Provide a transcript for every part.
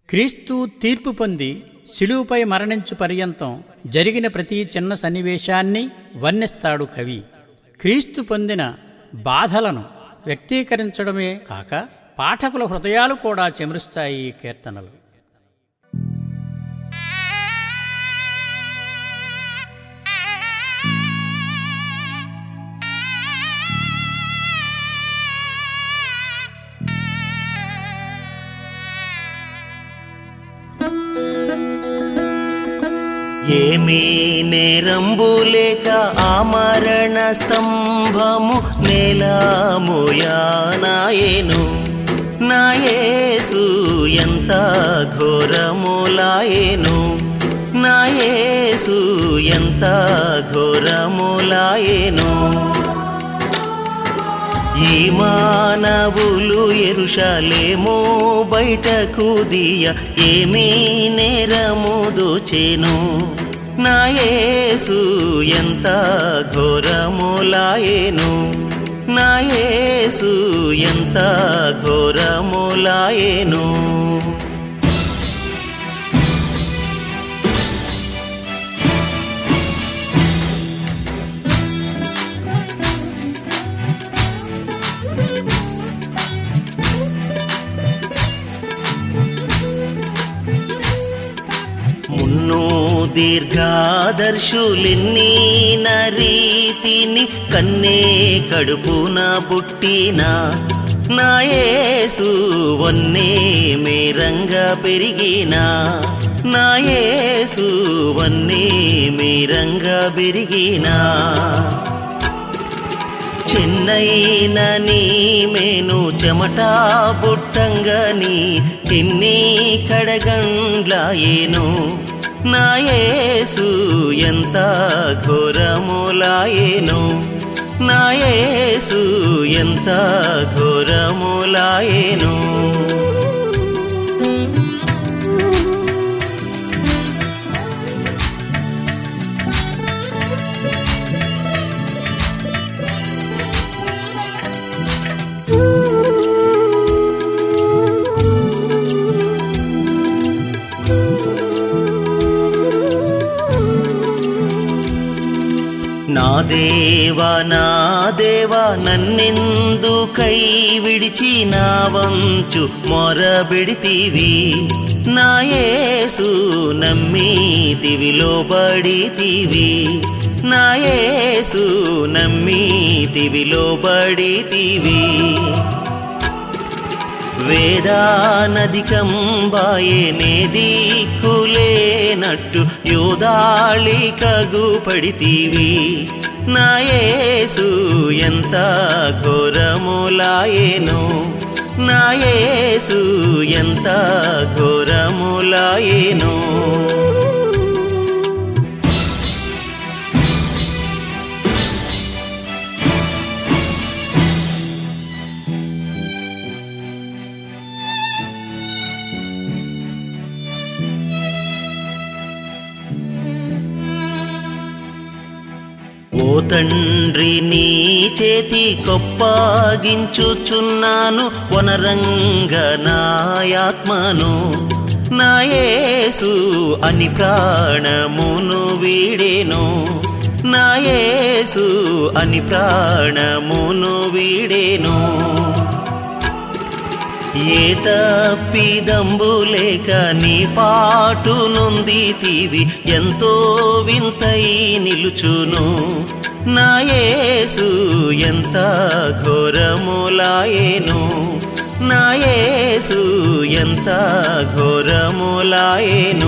క్రీస్తు తీర్పు పొంది శిలువుపై మరణించు పర్యంతం జరిగిన ప్రతి చిన్న సన్నివేశాన్ని వర్ణిస్తాడు కవి క్రీస్తు పొందిన బాధలను వ్యక్తీకరించడమే కాక పాఠకుల హృదయాలు కూడా చెమరుస్తాయి ఈ కీర్తనలు ఏమీ నేరంబులేక ఆమరణ స్తంభము నేలామోయానాయేను నాయేసు ఎంత ఘోరములాయేను నాయేసు ఎంత ఘోరములాయేను ఈ మానవులు ఎరుషలేమో బయటకు దియ ఏమీ నేరము దోచెను నాయేసు ఎంత ఘోరములాయేను నాయేసు ఎంత ఘోరములాయేను మున్ను దీర్ఘాదర్శులెన్ని నరీతిని కన్నే కడుపున పుట్టిన నాయేసు వన్నే మేరంగా పెరిగిన నాయేసు వన్నే మేరంగా పెరిగినా చిన్నైన నీ మేను చెమట బుట్టంగని తిన్ని కడగండ్లాయేను నాయేసు ఎంత ఘోరములాయేను నాయేసు ఎంత ఘోరములాయేను నా దేవా నా దేవా నన్నెందుకై విడిచి నా వంచు మొరబెడితివి నా యేసు నమ్మితివి లోబడితివి నా యేసు నమ్మితివి లోబడితివి వేదానదికంబాయే దిక్కులేనట్టు యోదాళికగు పడితీవి నాయేసు ఎంత ఘోరములాయేను నాయేసు ఎంత ఘోరములాయేను ఓ తండ్రి నీ చేతి కొప్పగించుచున్నాను వనరంగ నాయాత్మను నాయేసు అని ప్రాణమును వీడేను నాయేసు అని ప్రాణమును వీడేను ఏ తప్పిదంబులేక నీ పాటు నొందితివి ఎంతో వింతై నిలుచును నాయేసు ఎంత ఘోరములాయేను నాయేసు ఎంత ఘోరములాయేను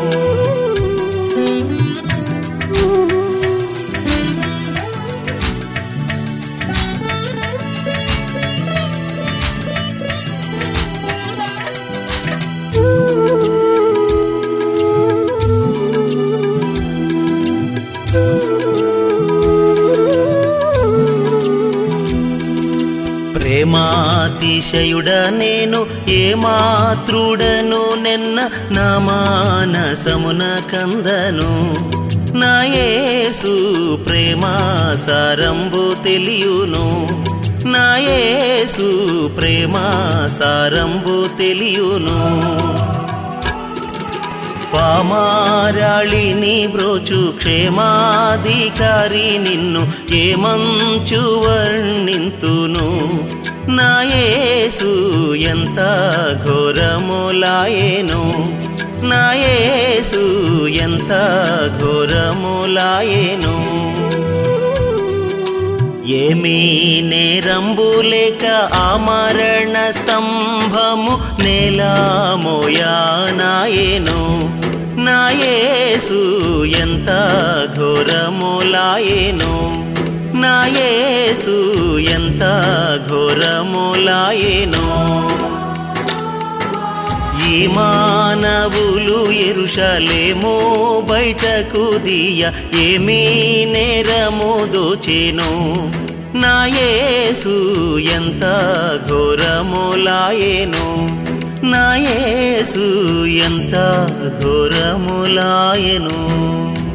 ప్రేమాతిశయుడ నేను ఏ మాతృడను నిన్న నా మానసమున కందను నా యేసు ప్రేమా సారంబు తెలియును నా యేసు ప్రేమా సారంబు తెలియును పామారాళిని బ్రోచు క్షేమాధికారి నిన్ను ఏమంచు వర్ణింతును నా యేసు ఎంత ఘోరములాయేను నా యేసు ఎంత ఘోరములాయేను ఏమీ నేరంబు లేక ఆమరణ స్తంభము నేలామోయానాయేను నా యేసు ఎంత ఘోరములాయేను నా యేసు ఎంత ఘోరములాయేను ఈ మానవులు ఎరుషలేమో బయటకు దియ ఏమీ నేరము దోచెను నా యేసు ఎంత ఘోరములాయేను నా యేసు ఎంత ఘోరములాయెను